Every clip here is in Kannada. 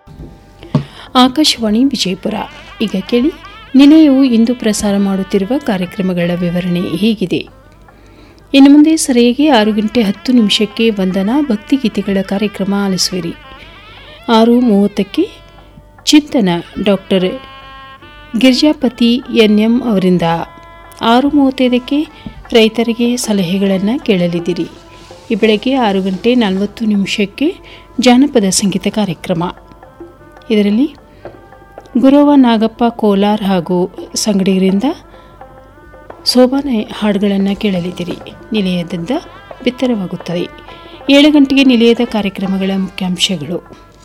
ಆಕಾಶವಾಣಿ ವಿಜಯಪುರ ಈಗ ಕೇಳಿ ನಿಲಯವು ಇಂದು ಪ್ರಸಾರ ಮಾಡುತ್ತಿರುವ ಕಾರ್ಯಕ್ರಮಗಳ ವಿವರಣೆ ಹೀಗಿದೆ ಇನ್ನು ಮುಂದೆ ಸರಿಯಾಗಿ ಆರು ಗಂಟೆ ಹತ್ತು ನಿಮಿಷಕ್ಕೆ ವಂದನಾ ಭಕ್ತಿಗೀತೆಗಳ ಕಾರ್ಯಕ್ರಮ ಆಲಿಸುವಿರಿ ಆರು ಮೂವತ್ತಕ್ಕೆ ಚಿಂತನ ಡಾಕ್ಟರ್ ಗಿರ್ಜಾಪತಿ ಎನ್ಎಂ ಅವರಿಂದ ಆರು ಮೂವತ್ತೈದಕ್ಕೆ ರೈತರಿಗೆ ಸಲಹೆಗಳನ್ನು ಕೇಳಲಿದ್ದೀರಿ ಈ ಬೆಳಗ್ಗೆ ಆರು ಗಂಟೆ ನಲವತ್ತು ನಿಮಿಷಕ್ಕೆ ಜಾನಪದ ಸಂಗೀತ ಕಾರ್ಯಕ್ರಮ ಇದರಲ್ಲಿ ಗುರವ ನಾಗಪ್ಪ ಕೋಲಾರ್ ಹಾಗೂ ಸಂಗಡಿಗರಿಂದ ಸೋಬಾನೆ ಹಾಡುಗಳನ್ನು ಕೇಳಲಿದ್ದೀರಿ ನಿಲಯದಿಂದ ಬಿತ್ತರವಾಗುತ್ತದೆ ಏಳು ಗಂಟೆಗೆ ನಿಲಯದ ಕಾರ್ಯಕ್ರಮಗಳ ಮುಖ್ಯಾಂಶಗಳು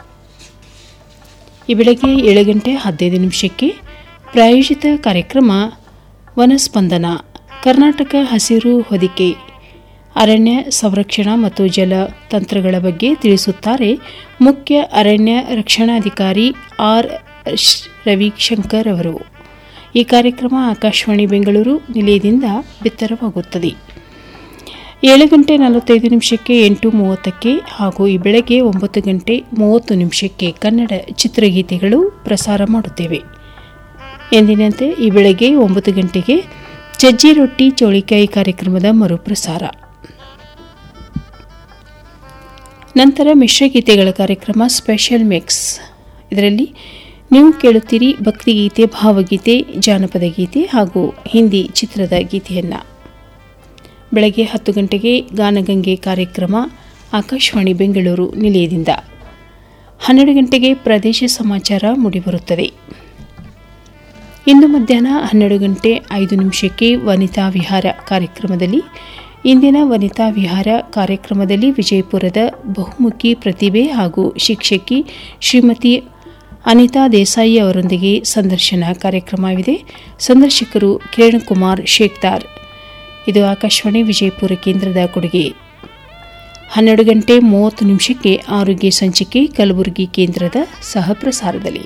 ಈ ಬೆಳಗ್ಗೆ ಏಳು ಗಂಟೆ ಹದಿನೈದು ನಿಮಿಷಕ್ಕೆ ಪ್ರಾಯೋಜಿತ ಕಾರ್ಯಕ್ರಮ ವನಸ್ಪಂದನ ಕರ್ನಾಟಕ ಹಸಿರು ಹೊದಿಕೆ ಅರಣ್ಯ ಸಂರಕ್ಷಣಾ ಮತ್ತು ಜಲ ತಂತ್ರಗಳ ಬಗ್ಗೆ ತಿಳಿಸುತ್ತಾರೆ ಮುಖ್ಯ ಅರಣ್ಯ ರಕ್ಷಣಾಧಿಕಾರಿ ಆರ್ ರವಿಶಂಕರ್ ಅವರು ಈ ಕಾರ್ಯಕ್ರಮ ಆಕಾಶವಾಣಿ ಬೆಂಗಳೂರು ನಿಲಯದಿಂದ ಬಿತ್ತರವಾಗುತ್ತದೆ ಏಳು ಗಂಟೆ ನಲವತ್ತೈದು ನಿಮಿಷಕ್ಕೆ ಎಂಟು ಮೂವತ್ತಕ್ಕೆ ಹಾಗೂ ಈ ಬೆಳಗ್ಗೆ ಒಂಬತ್ತು ಗಂಟೆ ಮೂವತ್ತು ನಿಮಿಷಕ್ಕೆ ಕನ್ನಡ ಚಿತ್ರಗೀತೆಗಳು ಪ್ರಸಾರ ಮಾಡುತ್ತೇವೆ ಎಂದಿನಂತೆ ಈ ಬೆಳಗ್ಗೆ ಒಂಬತ್ತು ಗಂಟೆಗೆ ಚಜ್ಜಿ ರೊಟ್ಟಿ ಚೌಳಿಕಾಯಿ ಕಾರ್ಯಕ್ರಮದ ಮರುಪ್ರಸಾರ ನಂತರ ಮಿಶ್ರಗೀತೆಗಳ ಕಾರ್ಯಕ್ರಮ ಸ್ಪೆಷಲ್ ಮಿಕ್ಸ್ ಇದರಲ್ಲಿ ನೀವು ಕೇಳುತ್ತೀರಿ ಭಕ್ತಿಗೀತೆ ಭಾವಗೀತೆ ಜಾನಪದ ಗೀತೆ ಹಾಗೂ ಹಿಂದಿ ಚಿತ್ರದ ಗೀತೆಯನ್ನು ಬೆಳಗ್ಗೆ ಹತ್ತು ಗಂಟೆಗೆ ಗಾನಗಂಗೆ ಕಾರ್ಯಕ್ರಮ ಆಕಾಶವಾಣಿ ಬೆಂಗಳೂರು ನಿಲಯದಿಂದ ಹನ್ನೆರಡು ಗಂಟೆಗೆ ಪ್ರದೇಶ ಸಮಾಚಾರ ಮೂಡಿಬರುತ್ತದೆ ಇಂದು ಮಧ್ಯಾಹ್ನ ಹನ್ನೆರಡು ಗಂಟೆ ಐದು ನಿಮಿಷಕ್ಕೆ ವನಿತಾ ವಿಹಾರ ಕಾರ್ಯಕ್ರಮದಲ್ಲಿ ಇಂದಿನ ವನಿತಾ ವಿಹಾರ ಕಾರ್ಯಕ್ರಮದಲ್ಲಿ ವಿಜಯಪುರದ ಬಹುಮುಖಿ ಪ್ರತಿಭೆ ಹಾಗೂ ಶಿಕ್ಷಕಿ ಶ್ರೀಮತಿ ಅನಿತಾ ದೇಸಾಯಿ ಅವರೊಂದಿಗೆ ಸಂದರ್ಶನ ಕಾರ್ಯಕ್ರಮವಿದೆ ಸಂದರ್ಶಕರು ಕಿರಣ್ ಕುಮಾರ್ ಶೇಖ್ದಾರ್ ಇದು ಆಕಾಶವಾಣಿ ವಿಜಯಪುರ ಕೇಂದ್ರದ ಕೊಡುಗೆ ಹನ್ನೆರಡು ಗಂಟೆ ಮೂವತ್ತು ನಿಮಿಷಕ್ಕೆ ಆರೋಗ್ಯ ಸಂಚಿಕೆ ಕಲಬುರಗಿ ಕೇಂದ್ರದ ಸಹ ಪ್ರಸಾರದಲ್ಲಿ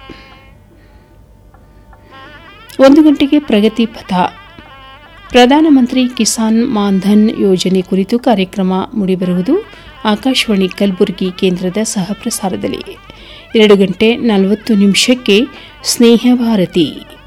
ಒಂದು ಗಂಟೆಗೆ ಪ್ರಗತಿ ಪಥ ಪ್ರಧಾನಮಂತ್ರಿ ಕಿಸಾನ್ ಮಾನ್ಧನ್ ಯೋಜನೆ ಕುರಿತು ಕಾರ್ಯಕ್ರಮ ಮೂಡಿಬರುವುದು ಆಕಾಶವಾಣಿ ಕಲಬುರಗಿ ಕೇಂದ್ರದ ಸಹ ಪ್ರಸಾರದಲ್ಲಿ ಎರಡು ಗಂಟೆ ನಲವತ್ತು ನಿಮಿಷಕ್ಕೆ ಸ್ನೇಹ ಭಾರತಿ